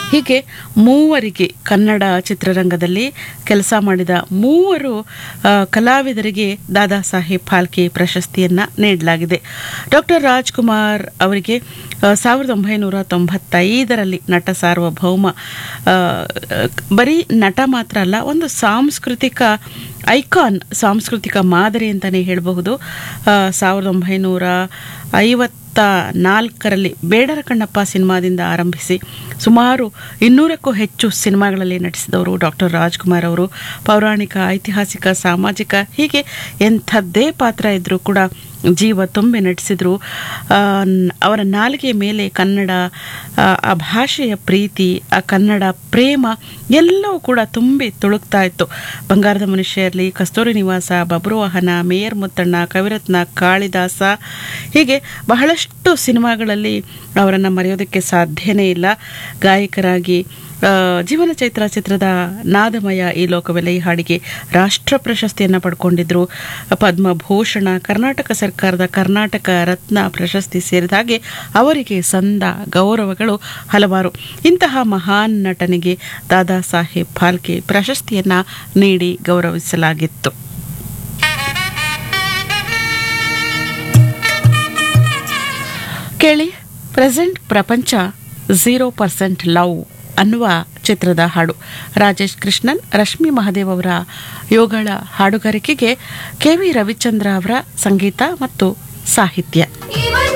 ಹೀಗೆ ಮೂವರಿಗೆ ಕನ್ನಡ ಚಿತ್ರರಂಗದಲ್ಲಿ ಕೆಲಸ ಮಾಡಿದ ಮೂವರು ಆ, ಕಲಾವಿದರಿಗೆ ದಾದಾ ಸಾಹೇಬ್ ಫಾಲ್ಕೆ ಪ್ರಶಸ್ತಿಯನ್ನು ನೀಡಲಾಗಿದೆ ಡಾಕ್ಟರ್ ರಾಜ್ಕುಮಾರ್ ಅವರಿಗೆ ಆ, ಸಾವಿರದ ಒಂಬೈನೂರ ತೊಂಬತ್ತೈದರಲ್ಲಿ ನಟ ಸಾರ್ವಭೌಮ ಆ, ಬರೀ ನಟ ಮಾತ್ರ ಅಲ್ಲ ಒಂದು ಸಾಂಸ್ಕೃತಿಕ ಐಕಾನ್ ಸಾಂಸ್ಕೃತಿಕ ಮಾದರಿ ಅಂತಲೇ ಹೇಳಬಹುದು ಆ, ಸಾವಿರದ ಒಂಬೈನೂರ ಐವತ್ತ ನಾಲ್ಕರಲ್ಲಿ ಬೇಡರ ಕಣ್ಣಪ್ಪ ಸಿನಿಮಾದಿಂದ ಆರಂಭಿಸಿ ಸುಮಾರು ಇನ್ನೂರಕ್ಕೂ ಹೆಚ್ಚು ಸಿನಿಮಾಗಳಲ್ಲಿ ನಟಿಸಿದವರು ಡಾಕ್ಟರ್ ರಾಜ್ಕುಮಾರ್ ಅವರು ಪೌರಾಣಿಕ ಐತಿಹಾಸಿಕ ಸಾಮಾಜಿಕ ಹೀಗೆ ಎಂಥದ್ದೇ ಪಾತ್ರ ಇದ್ದರೂ ಕೂಡ ಜೀವ ತುಂಬಿ ನಟಿಸಿದ್ರು ಆ, ನ್- ಅವರ ನಾಲಿಗೆ ಮೇಲೆ ಕನ್ನಡ ಆ, ಆ ಭಾಷೆಯ ಪ್ರೀತಿ ಆ ಕನ್ನಡ ಪ್ರೇಮ ಎಲ್ಲವೂ ಕೂಡ ತುಂಬಿ ತುಳುಕ್ತಾ ಇತ್ತು ಬಂಗಾರದ ಮನುಷ್ಯರಲ್ಲಿ ಕಸ್ತೂರಿ ನಿವಾಸ ಬಬ್ರುವಾಹನ ಮೇಯರ್ ಮುತ್ತಣ್ಣ ಕವಿರತ್ನ ಕಾಳಿದಾಸ ಹೀಗೆ ಬಹಳಷ್ಟು ಸಿನಿಮಾಗಳಲ್ಲಿ ಅವರನ್ನು ಮರೆಯೋದಕ್ಕೆ ಸಾಧ್ಯನೇ ಇಲ್ಲ ಗಾಯಕರಾಗಿ ಆ, ಜೀವನ ಚೈತ್ರ ಚಿತ್ರದ ನಾದಮಯ ಈ ಲೋಕವೆಲ್ಲ ಈ ಹಾಡಿಗೆ ರಾಷ್ಟ್ರ ಪ್ರಶಸ್ತಿಯನ್ನು ಪಡ್ಕೊಂಡಿದ್ರು ಪದ್ಮಭೂಷಣ ಕರ್ನಾಟಕ ಸರ್ಕಾರದ ಕರ್ನಾಟಕ ರತ್ನ ಪ್ರಶಸ್ತಿ ಸೇರಿದ ಹಾಗೆ ಅವರಿಗೆ ಸಂದ ಗೌರವಗಳು ಹಲವಾರು ಇಂತಹ ಮಹಾನ್ ನಟನಿಗೆ ದಾದಾ ಸಾಹೇಬ್ ಫಾಲ್ಕೆ ಪ್ರಶಸ್ತಿಯನ್ನು ನೀಡಿ ಗೌರವಿಸಲಾಗಿತ್ತು ಕೇಳಿ ಪ್ರೆಸೆಂಟ್ ಪ್ರಪಂಚ ಝೀರೋ ಪರ್ಸೆಂಟ್ ಲವ್ ಅನ್ನುವ ಚಿತ್ರದ ಹಾಡು ರಾಜೇಶ್ ಕೃಷ್ಣನ್ ರಶ್ಮಿ ಮಹದೇವ್ ಅವರ ಯೋಗಳ ಹಾಡುಗಾರಿಕೆಗೆ ಕೆ ವಿ ರವಿಚಂದ್ರ ಅವರ ಸಂಗೀತ ಮತ್ತು ಸಾಹಿತ್ಯ ಇವಳ